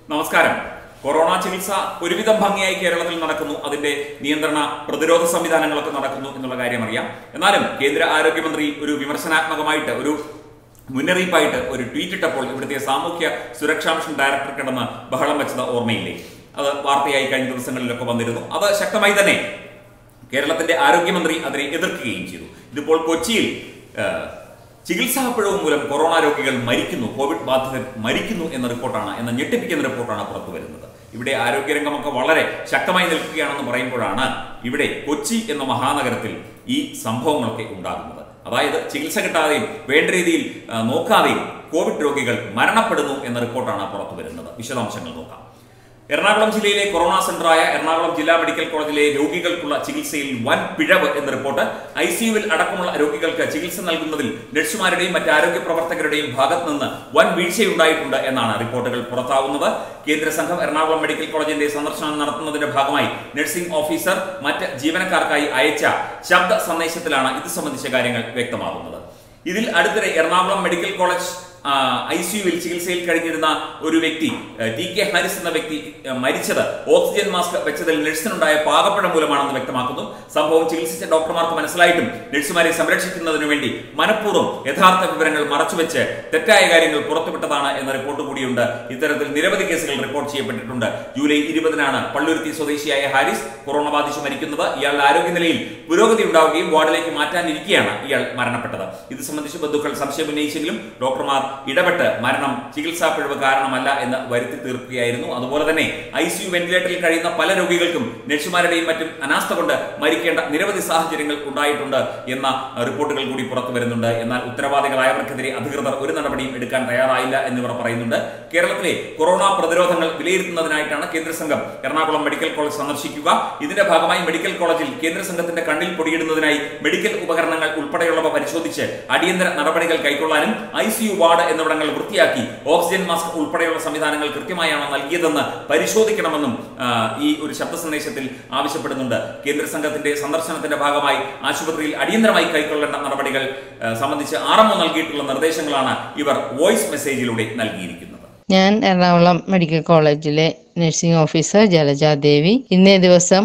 നമസ്കാരം കൊറോണ ചികിത്സ ഒരുവിധം ഭംഗിയായി കേരളത്തിൽ നടക്കുന്നു അതിന്റെ നിയന്ത്രണ പ്രതിരോധ സംവിധാനങ്ങളൊക്കെ നടക്കുന്നു എന്നുള്ള കാര്യം അറിയാം എന്നാലും കേന്ദ്ര ആരോഗ്യമന്ത്രി ഒരു വിമർശനാത്മകമായിട്ട് ഒരു മുന്നറിയിപ്പായിട്ട് ഒരു ട്വീറ്റ് ഇട്ടപ്പോൾ ഇവിടുത്തെ സാമൂഹ്യ സുരക്ഷാ മിഷൻ ഡയറക്ടർ കിടന്ന് ബഹളം വെച്ചത് ഓർമ്മയില്ലേ അത് വാർത്തയായി കഴിഞ്ഞ ദിവസങ്ങളിലൊക്കെ വന്നിരുന്നു അത് ശക്തമായി തന്നെ കേരളത്തിന്റെ ആരോഗ്യമന്ത്രി അതിനെ എതിർക്കുകയും ചെയ്തു ഇതിപ്പോൾ കൊച്ചിയിൽ ആ, ചികിത്സാപ്പിഴവ് മൂലം കൊറോണ രോഗികൾ മരിക്കുന്നു കോവിഡ് ബാധിതർ മരിക്കുന്നു എന്ന റിപ്പോർട്ടാണ് എന്ന ഞെട്ടിപ്പിക്കുന്ന റിപ്പോർട്ടാണ് പുറത്തു വരുന്നത് ഇവിടെ ആരോഗ്യരംഗമൊക്കെ വളരെ ശക്തമായി നിൽക്കുകയാണെന്ന് പറയുമ്പോഴാണ് ഇവിടെ കൊച്ചി എന്ന മഹാനഗരത്തിൽ ഈ സംഭവങ്ങളൊക്കെ ഉണ്ടാകുന്നത് അതായത് ചികിത്സ കിട്ടാതെയും വേണ്ട രീതിയിൽ ആ, നോക്കാതെയും കോവിഡ് രോഗികൾ മരണപ്പെടുന്നു എന്ന റിപ്പോർട്ടാണ് പുറത്തു വരുന്നത് വിശദാംശങ്ങൾ നോക്കാം എറണാകുളം ജില്ലയിലെ കൊറോണ സെന്ററായ എറണാകുളം ജില്ലാ മെഡിക്കൽ കോളേജിലെ രോഗികൾക്കുള്ള ചികിത്സയിൽ വൻ പിഴവ് എന്ന റിപ്പോർട്ട് ഐ സിയുവിൽ അടക്കമുള്ള രോഗികൾക്ക് ചികിത്സ നൽകുന്നതിൽ നഴ്സുമാരുടെയും മറ്റ് ആരോഗ്യ പ്രവർത്തകരുടെയും ഭാഗത്ത് നിന്ന് വൻ വീഴ്ചയുണ്ടായിട്ടുണ്ട് എന്നാണ് റിപ്പോർട്ടുകൾ പുറത്താവുന്നത് കേന്ദ്ര സംഘം എറണാകുളം മെഡിക്കൽ കോളേജിന്റെ സന്ദർശനം നടത്തുന്നതിന്റെ ഭാഗമായി നഴ്സിംഗ് ഓഫീസർ മറ്റ് ജീവനക്കാർക്കായി അയച്ച ശബ്ദ സന്ദേശത്തിലാണ് ഇത് സംബന്ധിച്ച കാര്യങ്ങൾ വ്യക്തമാകുന്നത് ഇതിൽ അടുത്തിടെ എറണാകുളം മെഡിക്കൽ കോളേജ് ഐ സിയുവിൽ ചികിത്സയിൽ കഴിഞ്ഞിരുന്ന ഒരു വ്യക്തി ആ, ടി കെ ഹാരിസ് എന്ന വ്യക്തി ആ, മരിച്ചത് ഓക്സിജൻ മാസ്ക് വെച്ചതിൽ നഴ്സിനുണ്ടായ പാകപ്പിഴ മൂലമാണെന്ന് വ്യക്തമാക്കുന്നു സംഭവം ചികിത്സിച്ച ഡോക്ടർമാർക്ക് മനസ്സിലായിട്ടും നഴ്സുമാരെ സംരക്ഷിക്കുന്നതിനു വേണ്ടി മനഃപൂർവ്വം യഥാർത്ഥ വിവരങ്ങൾ മറച്ചുവെച്ച് തെറ്റായ കാര്യങ്ങൾ പുറത്തുവിട്ടതാണ് എന്ന റിപ്പോർട്ട് കൂടിയുണ്ട് ഇത്തരത്തിൽ നിരവധി കേസുകൾ റിപ്പോർട്ട് ചെയ്യപ്പെട്ടിട്ടുണ്ട് ജൂലൈ ഇരുപതിനാണ് പള്ളുരുത്തി സ്വദേശിയായ ഹാരിസ് കൊറോണ ബാധിച്ച് മരിക്കുന്നത് ഇയാളുടെ ആരോഗ്യനിലയിൽ പുരോഗതി ഉണ്ടാവുകയും വാർഡിലേക്ക് മാറ്റാനിരിക്കെയാണ് ഇയാൾ മരണപ്പെട്ടത് ഇത് സംബന്ധിച്ച് ബന്ധുക്കൾ സംശയം ഉന്നയിച്ചെങ്കിലും ഡോക്ടർമാർ ഇടപെട്ട് മരണം ചികിത്സാ പിഴവ് കാരണമല്ല എന്ന് വരുത്തി തീർക്കുകയായിരുന്നു അതുപോലെ തന്നെ ഐ സിയു വെന്റിലേറ്ററിൽ കഴിയുന്ന പല രോഗികൾക്കും നഴ്സുമാരുടെയും മറ്റും അനാസ്ഥ കൊണ്ട് മരിക്കേണ്ട നിരവധി സാഹചര്യങ്ങൾ ഉണ്ടായിട്ടുണ്ട് എന്ന റിപ്പോർട്ടുകൾ കൂടി പുറത്തു വരുന്നുണ്ട് എന്നാൽ ഉത്തരവാദികളായവർക്കെതിരെ അധികൃതർ ഒരു നടപടിയും എടുക്കാൻ തയ്യാറായില്ല എന്നിവർ പറയുന്നുണ്ട് കേരളത്തിലെ കൊറോണ പ്രതിരോധങ്ങൾ വിലയിരുത്തുന്നതിനായിട്ടാണ് കേന്ദ്ര സംഘം എറണാകുളം മെഡിക്കൽ കോളേജ് സന്ദർശിക്കുക ഇതിന്റെ ഭാഗമായി മെഡിക്കൽ കോളേജിൽ കേന്ദ്ര സംഘത്തിന്റെ കണ്ണിൽ പൊടിയിടുന്നതിനായി മെഡിക്കൽ ഉപകരണങ്ങൾ ഉൾപ്പെടെയുള്ളവ പരിശോധിച്ച് അടിയന്തര നടപടികൾ കൈക്കൊള്ളാനും ഐ സിയു വാർഡ് എന്നിവിടങ്ങൾ വൃത്തിയാക്കി ഓക്സിജൻ മാസ്ക് ഉൾപ്പെടെയുള്ള സംവിധാനങ്ങൾ കൃത്യമായാണോ നൽകിയതെന്ന് പരിശോധിക്കണമെന്നും ആ, ഈ ഒരു ശബ്ദ സന്ദേശത്തിൽ ആവശ്യപ്പെടുന്നുണ്ട് കേന്ദ്ര സംഘത്തിന്റെ സന്ദർശനത്തിന്റെ ഭാഗമായി ആശുപത്രിയിൽ അടിയന്തരമായി കൈക്കൊള്ളേണ്ട നടപടികൾ ആ, സംബന്ധിച്ച് ആർഎംഒ നൽകിയിട്ടുള്ള നിർദ്ദേശങ്ങളാണ് ഇവർ വോയിസ് മെസ്സേജിലൂടെ നൽകിയിരിക്കുന്നത് ഞാൻ എറണാകുളം മെഡിക്കൽ കോളേജിലെ നഴ്സിംഗ് ഓഫീസർ ജലജ ദേവി ഇന്നേ ദിവസം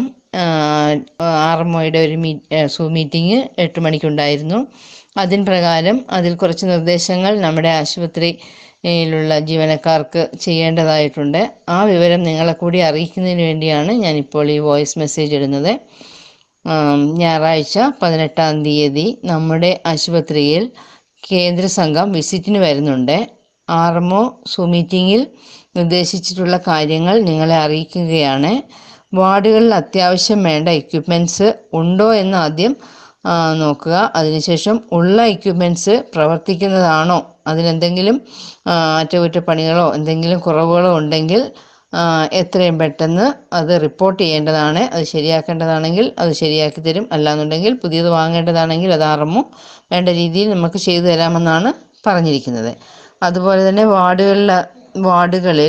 ആർ എം ഒയുടെ ഒരു മീ സൂ മീറ്റിംഗ് എട്ട് മണിക്കുണ്ടായിരുന്നു അതിൻ പ്രകാരം അതിൽ കുറച്ച് നിർദ്ദേശങ്ങൾ നമ്മുടെ ആശുപത്രിയിലുള്ള ജീവനക്കാർക്ക് ചെയ്യേണ്ടതായിട്ടുണ്ട് ആ വിവരം നിങ്ങളെ കൂടി അറിയിക്കുന്നതിന് വേണ്ടിയാണ് ഞാനിപ്പോൾ ഈ വോയിസ് മെസ്സേജ് ഇടുന്നത് ആം, ഞായറാഴ്ച പതിനെട്ടാം തീയതി നമ്മുടെ ആശുപത്രിയിൽ കേന്ദ്ര സംഘം വിസിറ്റിന് വരുന്നുണ്ട് ആർ എം ഒ സൂ മീറ്റിങ്ങിൽ നിർദ്ദേശിച്ചിട്ടുള്ള കാര്യങ്ങൾ നിങ്ങളെ അറിയിക്കുകയാണ് വാർഡുകളിൽ അത്യാവശ്യം വേണ്ട എക്യുപ്മെൻറ്റ്സ് ഉണ്ടോ എന്ന് ആദ്യം ആ, നോക്കുക അതിനുശേഷം ഉള്ള എക്യുപ്മെൻറ്റ്സ് പ്രവർത്തിക്കുന്നതാണോ അതിനെന്തെങ്കിലും ആ, അറ്റകുറ്റപ്പണികളോ എന്തെങ്കിലും കുറവുകളോ ഉണ്ടെങ്കിൽ ആ, എത്രയും പെട്ടെന്ന് അത് റിപ്പോർട്ട് ചെയ്യേണ്ടതാണ് അത് ശരിയാക്കേണ്ടതാണെങ്കിൽ അത് ശരിയാക്കി തരും അല്ലാന്നുണ്ടെങ്കിൽ പുതിയത് വാങ്ങേണ്ടതാണെങ്കിൽ അത് ആറുമോ വേണ്ട രീതിയിൽ നമുക്ക് ചെയ്തു തരാമെന്നാണ് പറഞ്ഞിരിക്കുന്നത് അതുപോലെ തന്നെ വാർഡുകളിൽ വാർഡുകളിൽ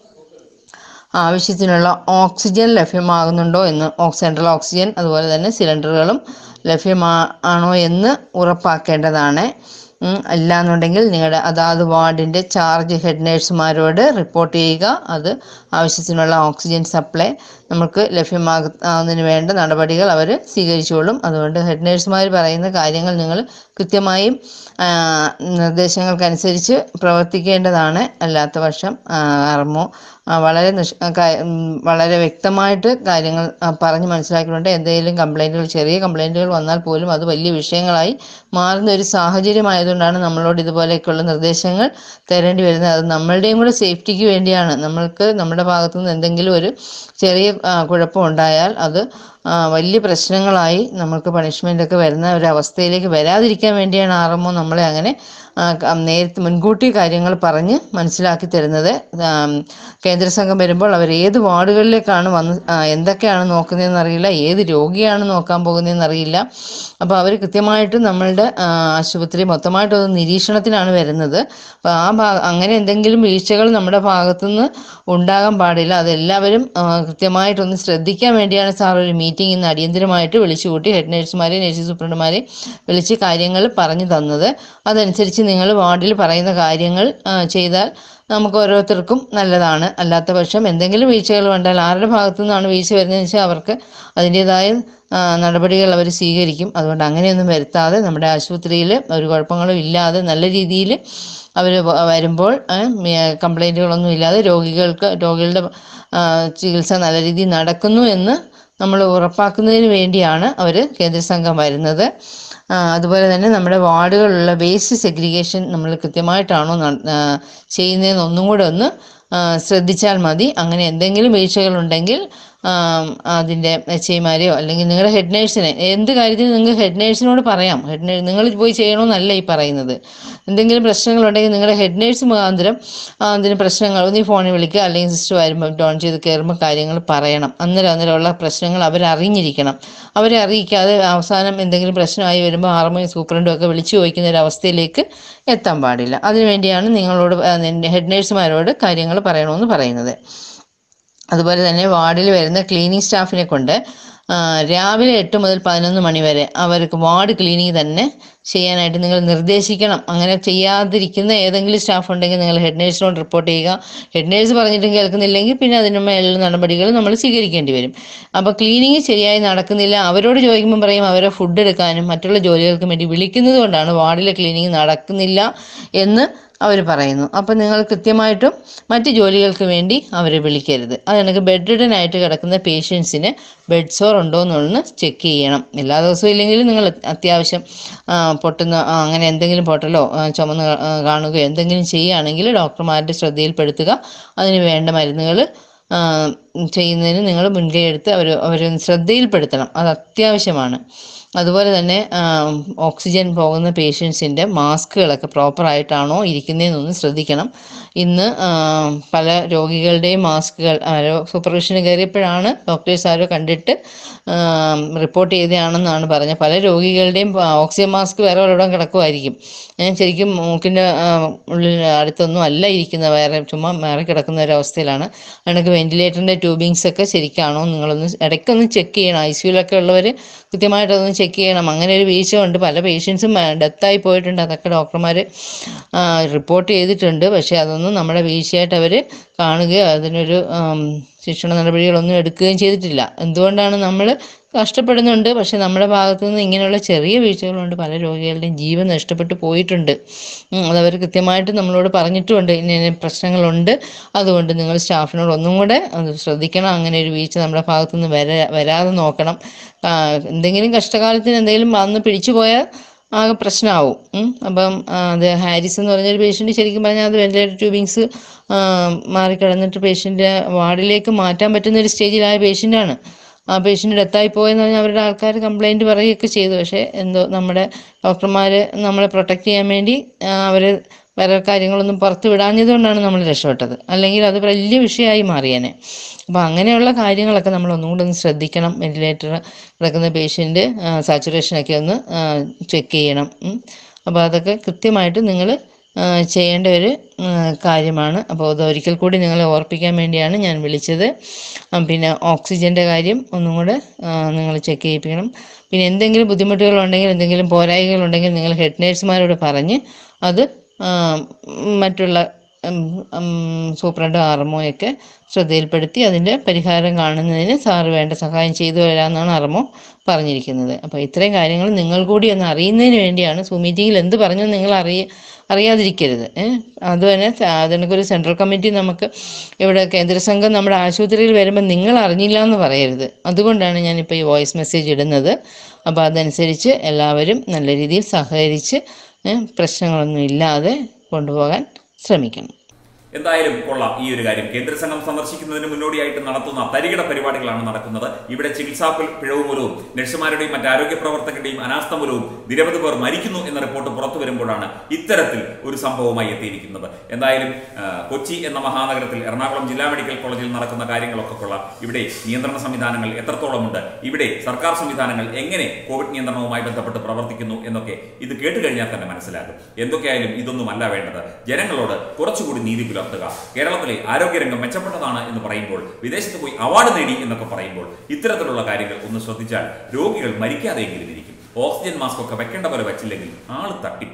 ആവശ്യത്തിനുള്ള ഓക്സിജൻ ലഭ്യമാകുന്നുണ്ടോ എന്ന് ഓക്സ് സെൻട്രൽ ഓക്സിജൻ അതുപോലെ തന്നെ സിലിണ്ടറുകളും ലഭ്യമാ ആണോ എന്ന് ഉറപ്പാക്കേണ്ടതാണ് ഉം, അല്ലാന്നുണ്ടെങ്കിൽ നിങ്ങളുടെ അതാത് വാർഡിൻ്റെ ചാർജ് ഹെഡ് നേഴ്സുമാരോട് റിപ്പോർട്ട് ചെയ്യുക അത് ആവശ്യത്തിനുള്ള ഓക്സിജൻ സപ്ലൈ നമുക്ക് ലഭ്യമാകുന്നതിന് വേണ്ട നടപടികൾ അവർ സ്വീകരിച്ചോളും അതുകൊണ്ട് ഹെഡ് നേഴ്സുമാർ പറയുന്ന കാര്യങ്ങൾ നിങ്ങൾ കൃത്യമായും ആ, നിർദ്ദേശങ്ങൾക്കനുസരിച്ച് പ്രവർത്തിക്കേണ്ടതാണ് അല്ലാത്ത പക്ഷം ആർമോ വളരെ നിഷ് കാ- ഉം, വളരെ വ്യക്തമായിട്ട് കാര്യങ്ങൾ ആ, പറഞ്ഞ് മനസ്സിലാക്കിയിട്ടുണ്ട് എന്തെങ്കിലും കംപ്ലൈൻറ്റുകൾ ചെറിയ കംപ്ലൈൻറ്റുകൾ വന്നാൽ പോലും അത് വലിയ വിഷയങ്ങളായി മാറുന്ന ഒരു സാഹചര്യമായതുകൊണ്ടാണ് നമ്മളോട് ഇതുപോലെയൊക്കെയുള്ള നിർദ്ദേശങ്ങൾ തരേണ്ടി വരുന്നത് അത് നമ്മളുടെയും കൂടെ സേഫ്റ്റിക്ക് വേണ്ടിയാണ് നമ്മൾക്ക് നമ്മുടെ ഭാഗത്തു നിന്ന് എന്തെങ്കിലും ഒരു ചെറിയ ആ, കുഴപ്പം ഉണ്ടായാൽ അത് ആ, വലിയ പ്രശ്നങ്ങളായി നമുക്ക് പണിഷ്മെൻ്റ് ഒക്കെ വരുന്ന ഒരു അവസ്ഥയിലേക്ക് വരാതിരിക്കാൻ വേണ്ടിയാണ് ആർ എം നമ്മളെ അങ്ങനെ ആ, ക- നേരത്തെ മുൻകൂട്ടി കാര്യങ്ങൾ പറഞ്ഞ് മനസ്സിലാക്കി തരുന്നത് ആം, കേന്ദ്ര സംഘം വരുമ്പോൾ അവർ ഏത് വാർഡുകളിലേക്കാണ് വന്ന് ആ, എന്തൊക്കെയാണ് നോക്കുന്നതെന്ന് അറിയില്ല ഏത് രോഗിയാണ് നോക്കാൻ പോകുന്നതെന്ന് അറിയില്ല അപ്പോൾ അവർ കൃത്യമായിട്ട് നമ്മളുടെ ആ, ആശുപത്രി മൊത്തമായിട്ട് ഒരു നിരീക്ഷണത്തിനാണ് വരുന്നത് അപ്പോൾ ആ ഭാഗ അങ്ങനെ എന്തെങ്കിലും വീഴ്ചകൾ നമ്മുടെ ഭാഗത്തുനിന്ന് ഉണ്ടാകാൻ പാടില്ല അതെല്ലാവരും ആ, കൃത്യമായിട്ടൊന്ന് ശ്രദ്ധിക്കാൻ വേണ്ടിയാണ് സാർ ഒരു മീറ്റിംഗ് ഇന്ന് അടിയന്തരമായിട്ട് വിളിച്ചു കൂട്ടി ഹെഡ് നഴ്സുമാരെ നഴ്സിംഗ് സൂപ്രണ്ടുമാരെ വിളിച്ച് കാര്യങ്ങൾ പറഞ്ഞു തന്നത് അതനുസരിച്ച് നിങ്ങൾ വാർഡിൽ പറയുന്ന കാര്യങ്ങൾ ആ, ചെയ്താൽ നമുക്ക് ഓരോരുത്തർക്കും നല്ലതാണ് അല്ലാത്ത പക്ഷം എന്തെങ്കിലും വീഴ്ചകൾ കണ്ടാൽ ആരുടെ ഭാഗത്തു നിന്നാണ് വീഴ്ച വരുന്നതെന്ന് വെച്ചാൽ അവർക്ക് അതിൻ്റെതായ നടപടികൾ അവർ സ്വീകരിക്കും അതുകൊണ്ട് അങ്ങനെയൊന്നും വരുത്താതെ നമ്മുടെ ആശുപത്രിയിൽ ഒരു കുഴപ്പങ്ങളും ഇല്ലാതെ നല്ല രീതിയിൽ അവർ വരുമ്പോൾ കംപ്ലൈൻറ്റുകളൊന്നും ഇല്ലാതെ രോഗികൾക്ക് രോഗികളുടെ ആ, ചികിത്സ നല്ല രീതിയിൽ നടക്കുന്നു എന്ന് നമ്മൾ ഉറപ്പാക്കുന്നതിന് വേണ്ടിയാണ് അവർ കേന്ദ്ര സംഘം വരുന്നത് ആ, അതുപോലെ തന്നെ നമ്മുടെ വാർഡുകളിലുള്ള വേസ്റ്റ് സെഗ്രിഗേഷൻ നമ്മൾ കൃത്യമായിട്ടാണോ ന- ആ, ചെയ്യുന്നതെന്ന് ഒന്നും കൂടെ ഒന്ന് ആ, ശ്രദ്ധിച്ചാൽ മതി അങ്ങനെ എന്തെങ്കിലും വീഴ്ചകളുണ്ടെങ്കിൽ ആം, അതിൻ്റെ എച്ച് ഐമാരെയോ അല്ലെങ്കിൽ നിങ്ങളുടെ ഹെഡ് നേഴ്സിനെ എന്ത് കാര്യത്തിനും നിങ്ങൾക്ക് ഹെഡ് നേഴ്സിനോട് പറയാം ഹെഡ് നേഴ്സ് നിങ്ങൾ പോയി ചെയ്യണമെന്നല്ല ഈ പറയുന്നത് എന്തെങ്കിലും പ്രശ്നങ്ങളുണ്ടെങ്കിൽ നിങ്ങളുടെ ഹെഡ് നേഴ്സ് മുഖാന്തരം ആ, അതിന് പ്രശ്നങ്ങൾ ഒന്ന് ഈ ഫോണിൽ വിളിക്കുക അല്ലെങ്കിൽ സിസ്റ്റർ വരുമ്പോൾ ഡോൺ ചെയ്ത് കയറുമ്പോൾ കാര്യങ്ങൾ പറയണം അന്നേരം അന്നേരമുള്ള പ്രശ്നങ്ങൾ അവരറിഞ്ഞിരിക്കണം അവരെ അറിയിക്കാതെ അവസാനം എന്തെങ്കിലും പ്രശ്നമായി വരുമ്പോൾ ആർമയും സൂപ്രണ്ടും ഒക്കെ വിളിച്ചു ചോദിക്കുന്ന ഒരു അവസ്ഥയിലേക്ക് എത്താൻ പാടില്ല അതിനുവേണ്ടിയാണ് നിങ്ങളോട് ഹെഡ് നേഴ്സുമാരോട് കാര്യങ്ങൾ പറയണമെന്ന് പറയുന്നത് അതുപോലെ തന്നെ വാർഡിൽ വരുന്ന ക്ലീനിങ് സ്റ്റാഫിനെ കൊണ്ട് ആ, രാവിലെ എട്ട് മുതൽ പതിനൊന്ന് മണി വരെ അവർക്ക് വാർഡ് ക്ലീനിങ് തന്നെ ചെയ്യാനായിട്ട് നിങ്ങൾ നിർദ്ദേശിക്കണം അങ്ങനെ ചെയ്യാതിരിക്കുന്ന ഏതെങ്കിലും സ്റ്റാഫ് ഉണ്ടെങ്കിൽ നിങ്ങൾ ഹെഡ് നേഴ്സിനോട് റിപ്പോർട്ട് ചെയ്യുക ഹെഡ് നേഴ്സ് പറഞ്ഞിട്ടും കേൾക്കുന്നില്ലെങ്കിൽ പിന്നെ അതിന് മേലുള്ള നടപടികൾ നമ്മൾ സ്വീകരിക്കേണ്ടി വരും അപ്പോൾ ക്ലീനിങ് ശരിയായി നടക്കുന്നില്ല അവരോട് ചോദിക്കുമ്പോൾ പറയും അവരെ ഫുഡ് എടുക്കാനും മറ്റുള്ള ജോലികൾക്കും വേണ്ടി വിളിക്കുന്നത് കൊണ്ടാണ് വാർഡിലെ ക്ലീനിങ് നടക്കുന്നില്ല എന്ന് അവർ പറയുന്നു അപ്പം നിങ്ങൾ കൃത്യമായിട്ടും മറ്റ് ജോലികൾക്ക് വേണ്ടി അവരെ വിളിക്കരുത് അത് കണക്ക് ബെഡ് ആയിട്ട് കിടക്കുന്ന പേഷ്യൻസിന് ബെഡ് സോർ ഉണ്ടോ എന്നൊന്ന് ചെക്ക് ചെയ്യണം എല്ലാ ദിവസവും ഇല്ലെങ്കിലും നിങ്ങൾ അത്യാവശ്യം ആ, പൊട്ടുന്ന ആ, അങ്ങനെ എന്തെങ്കിലും പൊട്ടലോ ആ, ചുമന്ന് കാ- ആ, കാണുകയോ എന്തെങ്കിലും ചെയ്യുകയാണെങ്കിൽ ഡോക്ടർമാരുടെ ശ്രദ്ധയിൽപ്പെടുത്തുക അതിന് വേണ്ട മരുന്നുകൾ ചെയ്യുന്നതിന് നിങ്ങൾ മുൻകൈ എടുത്ത് അവർ അവർ ശ്രദ്ധയിൽപ്പെടുത്തണം അത് അത്യാവശ്യമാണ് അതുപോലെ തന്നെ ആ, ഓക്സിജൻ പോകുന്ന പേഷ്യൻസിൻ്റെ മാസ്കുകളൊക്കെ പ്രോപ്പറായിട്ടാണോ ഇരിക്കുന്നതെന്നൊന്ന് ശ്രദ്ധിക്കണം ഇന്ന് ആ, പല രോഗികളുടെയും മാസ്കുകൾ ആരോ സൂപ്പർവിഷന് കയറിയപ്പോഴാണ് ഡോക്ടേഴ്സ് ആരോ കണ്ടിട്ട് റിപ്പോർട്ട് ചെയ്തതാണെന്നാണ് പറഞ്ഞത് പല രോഗികളുടെയും ആ, ഓക്സിജൻ മാസ്ക് വേറെ ഒരിടം കിടക്കുമായിരിക്കും ഞാൻ ശരിക്കും മൂക്കിൻ്റെ ഉള്ളിൽ അടുത്തൊന്നും അല്ല ഇരിക്കുന്നത് വേറെ ചുമ്മാ മാറി കിടക്കുന്ന ഒരു അവസ്ഥയിലാണ് അതിനൊക്കെ വെന്റിലേറ്ററിൻ്റെ ട്യൂബിങ്സ് ഒക്കെ ശരിക്കാണോ നിങ്ങളൊന്ന് ഇടയ്ക്കൊന്ന് ചെക്ക് ചെയ്യണം ഐ സിയുലൊക്കെ ഉള്ളവർ കൃത്യമായിട്ടൊന്ന് ചെക്ക് ചെയ്യണം അങ്ങനെ ഒരു വീഴ്ച ഉണ്ട് പല പേഷ്യൻസും ഡെത്തായി പോയിട്ടുണ്ട് അതൊക്കെ ഡോക്ടർമാർ റിപ്പോർട്ട് ചെയ്തിട്ടുണ്ട് പക്ഷേ അതൊന്നും നമ്മുടെ വീഴ്ചയായിട്ട് അവർ കാണുകയോ അതിനൊരു ആം, ശിക്ഷണ നടപടികളൊന്നും എടുക്കുകയും ചെയ്തിട്ടില്ല എന്തുകൊണ്ടാണ് നമ്മൾ കഷ്ടപ്പെടുന്നുണ്ട് പക്ഷെ നമ്മുടെ ഭാഗത്തു നിന്ന് ഇങ്ങനെയുള്ള ചെറിയ വീഴ്ചകളുണ്ട് പല രോഗികളുടെയും ജീവൻ നഷ്ടപ്പെട്ടു പോയിട്ടുണ്ട് ഉം, അതവർ കൃത്യമായിട്ട് നമ്മളോട് പറഞ്ഞിട്ടുമുണ്ട് ഇന്ന ഇന്ന പ്രശ്നങ്ങളുണ്ട് അതുകൊണ്ട് നിങ്ങൾ സ്റ്റാഫിനോട് ഒന്നും കൂടെ അത് ശ്രദ്ധിക്കണം അങ്ങനെ ഒരു വീഴ്ച നമ്മുടെ ഭാഗത്തു നിന്ന് വരാ വരാതെ നോക്കണം ആ, എന്തെങ്കിലും കഷ്ടകാലത്തിന് എന്തെങ്കിലും വന്ന് പിടിച്ചു പോയാൽ ആകെ പ്രശ്നമാവും ഉം. അപ്പം ആ, അത് ഹാരിസ് എന്ന് പറഞ്ഞൊരു പേഷ്യൻ്റ് ശരിക്കും പറഞ്ഞാൽ അത് വെന്റിലേറ്റർ ട്യൂബിങ്സ് മാറിക്കിടന്നിട്ട് പേഷ്യൻ്റെ വാർഡിലേക്ക് മാറ്റാൻ പറ്റുന്ന ഒരു സ്റ്റേജിലായ പേഷ്യൻ്റാണ് ആ പേഷ്യൻ്റ് ഡെത്തായി പോയെന്ന് പറഞ്ഞാൽ അവരുടെ ആൾക്കാർ കംപ്ലൈൻറ്റ് പറയുകയൊക്കെ ചെയ്തു പക്ഷേ എന്തോ നമ്മുടെ ഡോക്ടർമാർ നമ്മളെ പ്രൊട്ടക്റ്റ് ചെയ്യാൻ വേണ്ടി അവർ വേറെ കാര്യങ്ങളൊന്നും പുറത്ത് വിടാഞ്ഞതുകൊണ്ടാണ് നമ്മൾ രക്ഷപ്പെട്ടത് അല്ലെങ്കിൽ അത് വലിയ വിഷയമായി മാറിയേനെ അപ്പോൾ അങ്ങനെയുള്ള കാര്യങ്ങളൊക്കെ നമ്മൾ ഒന്നുകൂടെ ഒന്ന് ശ്രദ്ധിക്കണം വെന്റിലേറ്റർ കിടക്കുന്ന പേഷ്യൻ്റ് സാച്ചുറേഷനൊക്കെ ഒന്ന് ചെക്ക് ചെയ്യണം ഉം. അപ്പോൾ അതൊക്കെ കൃത്യമായിട്ട് നിങ്ങൾ ചെയ്യേണ്ട ഒരു ഉം, കാര്യമാണ് അപ്പോൾ അത് ഒരിക്കൽ കൂടി നിങ്ങളെ ഓർപ്പിക്കാൻ വേണ്ടിയാണ് ഞാൻ വിളിച്ചത് ആ, പിന്നെ ഓക്സിജൻ്റെ കാര്യം ഒന്നും കൂടെ നിങ്ങൾ ചെക്ക് ചെയ്യിപ്പിക്കണം പിന്നെ എന്തെങ്കിലും ബുദ്ധിമുട്ടുകളുണ്ടെങ്കിൽ എന്തെങ്കിലും പോരായ്മകളുണ്ടെങ്കിൽ നിങ്ങൾ ഹെഡ് നേഴ്സുമാരോട് പറഞ്ഞ് അത് ആ, മറ്റുള്ള ഉം, ഉം, സൂപ്രണ്ട് ആർമോയൊക്കെ ശ്രദ്ധയിൽപ്പെടുത്തി അതിൻ്റെ പരിഹാരം കാണുന്നതിന് സാറ് വേണ്ട സഹായം ചെയ്തു തരാമെന്നാണ് ആർമോ പറഞ്ഞിരിക്കുന്നത് അപ്പോൾ ഇത്രയും കാര്യങ്ങൾ നിങ്ങൾ കൂടി ഒന്ന് അറിയുന്നതിന് വേണ്ടിയാണ് സൂ മീറ്റിങ്ങിൽ എന്ത് പറഞ്ഞു നിങ്ങൾ അറിയ അറിയാതിരിക്കരുത് ഏഹ് അതുതന്നെ അതിനൊരു സെൻട്രൽ കമ്മിറ്റി നമുക്ക് ഇവിടെ കേന്ദ്ര സംഘം നമ്മുടെ ആശുപത്രിയിൽ വരുമ്പോൾ നിങ്ങൾ അറിഞ്ഞില്ല എന്ന് പറയരുത് അതുകൊണ്ടാണ് ഞാനിപ്പോൾ ഈ വോയിസ് മെസ്സേജ് ഇടുന്നത് അപ്പോൾ അതനുസരിച്ച് എല്ലാവരും നല്ല രീതിയിൽ സഹകരിച്ച് ഏഹ് പ്രശ്നങ്ങളൊന്നും ഇല്ലാതെ കൊണ്ടുപോകാൻ ശ്രമിക്കണം എന്തായാലും കൊള്ളാം ഈ ഒരു കാര്യം കേന്ദ്ര സംഘം സന്ദർശിക്കുന്നതിന് മുന്നോടിയായിട്ട് നടത്തുന്ന തരികിട പരിപാടികളാണ് നടക്കുന്നത് ഇവിടെ ചികിത്സാ പിഴ- പിഴവ് മൂലവും നഴ്സുമാരുടെയും മറ്റ് ആരോഗ്യ പ്രവർത്തകരുടെയും അനാസ്ഥ മൂലവും നിരവധി പേർ മരിക്കുന്നു എന്ന റിപ്പോർട്ട് പുറത്തു വരുമ്പോഴാണ് ഇത്തരത്തിൽ ഒരു സംഭവമായി എത്തിയിരിക്കുന്നത് എന്തായാലും ആ, കൊച്ചി എന്ന മഹാനഗരത്തിൽ എറണാകുളം ജില്ലാ മെഡിക്കൽ കോളേജിൽ നടക്കുന്ന കാര്യങ്ങളൊക്കെ കൊള്ളാം ഇവിടെ നിയന്ത്രണ സംവിധാനങ്ങൾ എത്രത്തോളമുണ്ട് ഇവിടെ സർക്കാർ സംവിധാനങ്ങൾ എങ്ങനെ കോവിഡ് നിയന്ത്രണവുമായി ബന്ധപ്പെട്ട് പ്രവർത്തിക്കുന്നു എന്നൊക്കെ ഇത് കേട്ട് കഴിഞ്ഞാൽ തന്നെ മനസ്സിലാകും എന്തൊക്കെയായാലും ഇതൊന്നുമല്ല വേണ്ടത് ജനങ്ങളോട് കുറച്ചുകൂടി നീതി പുലർത്തുക കേരളത്തിലെ ആരോഗ്യരംഗം മെച്ചപ്പെട്ടതാണ് എന്ന് പറയുമ്പോൾ വിദേശത്ത് പോയി അവാർഡ് നേടി എന്നൊക്കെ പറയുമ്പോൾ ഇത്തരത്തിലുള്ള കാര്യങ്ങൾ ഒന്ന് ശ്രദ്ധിച്ചാൽ രോഗികൾ മരിക്കാതെയെങ്കിലും ഇരിക്കും ഓക്സിജൻ മാസ്ക് ഒക്കെ വെക്കേണ്ട പോലെ വെച്ചില്ലെങ്കിൽ ആള് തട്ടിപ്പോകും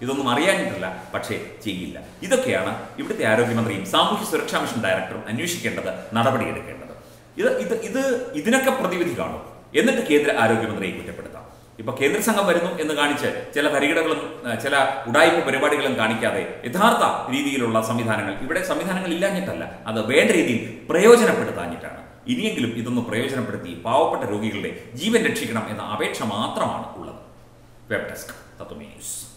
ഇതൊന്നും അറിയാനിട്ടല്ല പക്ഷേ ചെയ്യില്ല ഇതൊക്കെയാണ് ഇവിടുത്തെ ആരോഗ്യമന്ത്രിയും സാമൂഹ്യ സുരക്ഷാ മിഷൻ ഡയറക്ടറും അന്വേഷിക്കേണ്ടത് നടപടിയെടുക്കേണ്ടത് ഇത് ഇത് ഇത് ഇതിനൊക്കെ പ്രതിവിധി കാണും എന്നിട്ട് കേന്ദ്ര ആരോഗ്യമന്ത്രിയെ കുറ്റപ്പെടുത്താം ഇപ്പൊ കേന്ദ്ര സംഘം വരുന്നു എന്ന് കാണിച്ച് ചില പരിഗണകളും ഏഹ്, ചില ഉടായ്പ പരിപാടികളും കാണിക്കാതെ യഥാർത്ഥ രീതിയിലുള്ള സംവിധാനങ്ങൾ ഇവിടെ സംവിധാനങ്ങൾ ഇല്ലാഞ്ഞിട്ടല്ല അത് വേണ്ട രീതിയിൽ പ്രയോജനപ്പെടുത്താഞ്ഞിട്ടാണ് ഇനിയെങ്കിലും ഇതൊന്ന് പ്രയോജനപ്പെടുത്തി പാവപ്പെട്ട രോഗികളുടെ ജീവൻ രക്ഷിക്കണം എന്ന അപേക്ഷ മാത്രമാണ് ഉള്ളത് വെബ് ഡെസ്ക് തത്വമേ ന്യൂസ്